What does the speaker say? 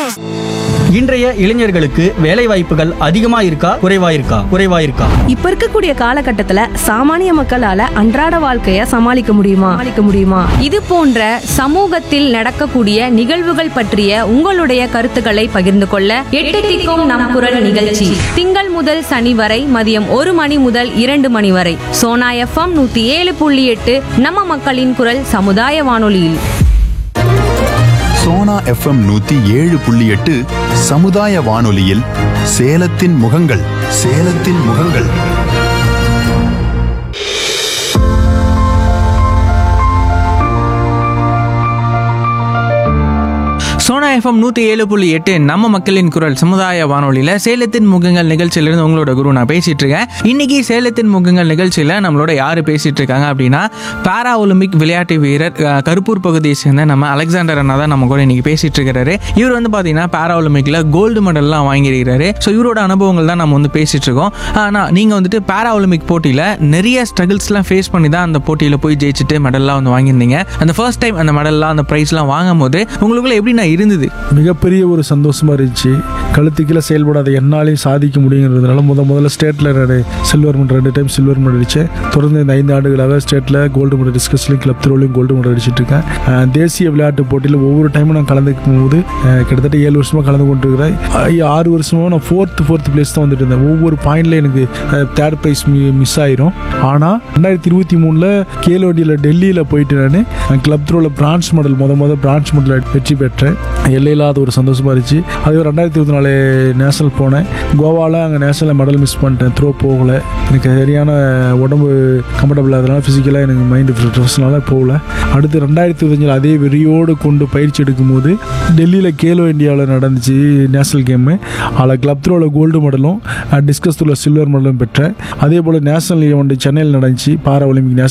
இன்றைய இளைஞர்களுக்கு வேலை வாய்ப்புகள் அதிகமா இருக்கா குறைவா இருக்கா குறைவா இருக்கா இப்ப இருக்கக்கூடிய காலகட்டத்துல சாமானிய மக்களால அன்றாட வாழ்க்கைய சமாளிக்க முடியுமா சமாளிக்க முடியுமா இது போன்ற சமூகத்தில் நடக்கக்கூடிய நிகழ்வுகள் பற்றிய உங்களுடைய கருத்துக்களை பகிர்ந்து கொள்ள எட்டு திக்கும் நம் குரல் நிகழ்ச்சி திங்கள் முதல் சனி வரை மதியம் ஒரு மணி முதல் இரண்டு மணி வரை சோனா எஃப்எம் நூத்தி ஏழு புள்ளி எட்டு நம்ம மக்களின் குரல் சமுதாய வானொலியில் சோனா எஃப்எம் நூத்தி ஏழு புள்ளி எட்டு சமுதாய வானொலியில் சேலத்தின் முகங்கள் சேலத்தின் முகங்கள் சோனா எஃப்எம் நூற்றி ஏழு புள்ளி எட்டு நம்ம மக்களின் குரல் சமுதாய வானொலியில் சேலத்தின் முகங்கள் நிகழ்ச்சியிலிருந்து உங்களோட குரு நான் பேசிட்டு இருக்கேன் இன்னைக்கு சேலத்தின் முகங்கள் நிகழ்ச்சியில் நம்மளோட யார் பேசிட்டு இருக்காங்க அப்படின்னா பாரா ஒலிம்பிக் விளையாட்டு வீரர் அஹ், கருப்பூர் பகுதியை சேர்ந்த நம்ம அலெக்சாண்டர் அண்ணா தான் நம்ம கூட இன்னைக்கு பேசிட்டு இருக்காரு இவர் வந்து பார்த்தீங்கன்னா பாரா ஒலிம்பிக்கில் கோல்டு மெடல்லாம் வாங்கியிருக்கிறாரு ஸோ இவரோட அனுபவங்கள் தான் நம்ம வந்து பேசிட்டு இருக்கோம் ஆனால் நீங்கள் வந்துட்டு பாரா ஒலிம்பிக் போட்டியில் நிறைய ஸ்ட்ரகிள்ஸ்லாம் ஃபேஸ் பண்ணி தான் அந்த போட்டியில் போய் ஜெயிச்சுட்டு மெடல்லாம் வந்து வாங்கியிருந்தீங்க அந்த ஃபர்ஸ்ட் டைம் அந்த மெடல்லாம் அந்த ப்ரைஸ்லாம் வாங்கும் போது உங்களுக்குள்ள எப்படி நான் இருந்தது மிகப்பெரிய ஒரு சந்தோஷமா இருந்துச்சு கழுத்து கீழே செயல்படாத என்னாலையும் சாதிக்க முடியுங்கிறதுனால முத முதல்ல ஸ்டேட்டில் சில்வர் மெடல் ரெண்டு டைம் சில்வர் மெடல் அடித்தேன் தொடர்ந்து இந்த ஐந்து ஆண்டுகளாக ஸ்டேட்டில் கோல்டு மெடல் டிஸ்கஸ்லையும் கிளப் த்ரோலையும் கோல்டு மெடல் அடிச்சிட்டு இருக்கேன் அஹ் தேசிய விளையாட்டு போட்டியில் ஒவ்வொரு டைமும் நான் கலந்துக்கும் போது அஹ் கிட்டத்தட்ட ஏழு வருஷமாக கலந்து கொண்டிருக்கிறேன் ஐ- ஆறு வருஷமாக நான் ஃபோர்த்து ஃபோர்த்து பிளேஸ் தான் வந்துட்டு இருந்தேன் ஒவ்வொரு பாயிண்ட்ல எனக்கு தேர்ட் ப்ரைஸ் மிஸ் ஆயிரும் ஆனால் ரெண்டாயிரத்தி இருபத்தி மூணில் கேலோடியில் டெல்லியில் போயிட்டு நான் கிளப் த்ரோவில் பிரான்ச் மெடல் முத முத பிரான்ச் மெடல் வெற்றி பெற்றேன் எல்லையில்லாத ஒரு சந்தோஷமா இருந்துச்சு அதுவே ரெண்டாயிரத்தி இருபத்தி நாலு நேஷனல் போனேன் கோவாவில் அங்கே நேஷனல் மெடல் மிஸ் பண்ணிட்டேன் த்ரோ போகல எனக்கு சரியான உடம்பு கம்ஃபர்டபுள் அதனால ஃபிசிக்கலாக எனக்கு மைண்டு ப்ரொஃபஷனலாக போகல அடுத்து ரெண்டாயிரத்தி இருபத்தஞ்சில் அதே வெறியோடு கொண்டு பயிற்சி எடுக்கும்போது டெல்லியில் கேலோ இந்தியாவில் நடந்துச்சு நேஷனல் கேமு அதில் கிளப் த்ரோவில் கோல்டு மெடலும் டிஸ்கஸ் த்ரோவில் சில்வர் மெடலும் பெற்றேன் அதே போல் நேஷனல் ஈவெண்ட் சென்னையில் நடந்துச்சு பாரா ஒலிம்பிக் நேஷனல்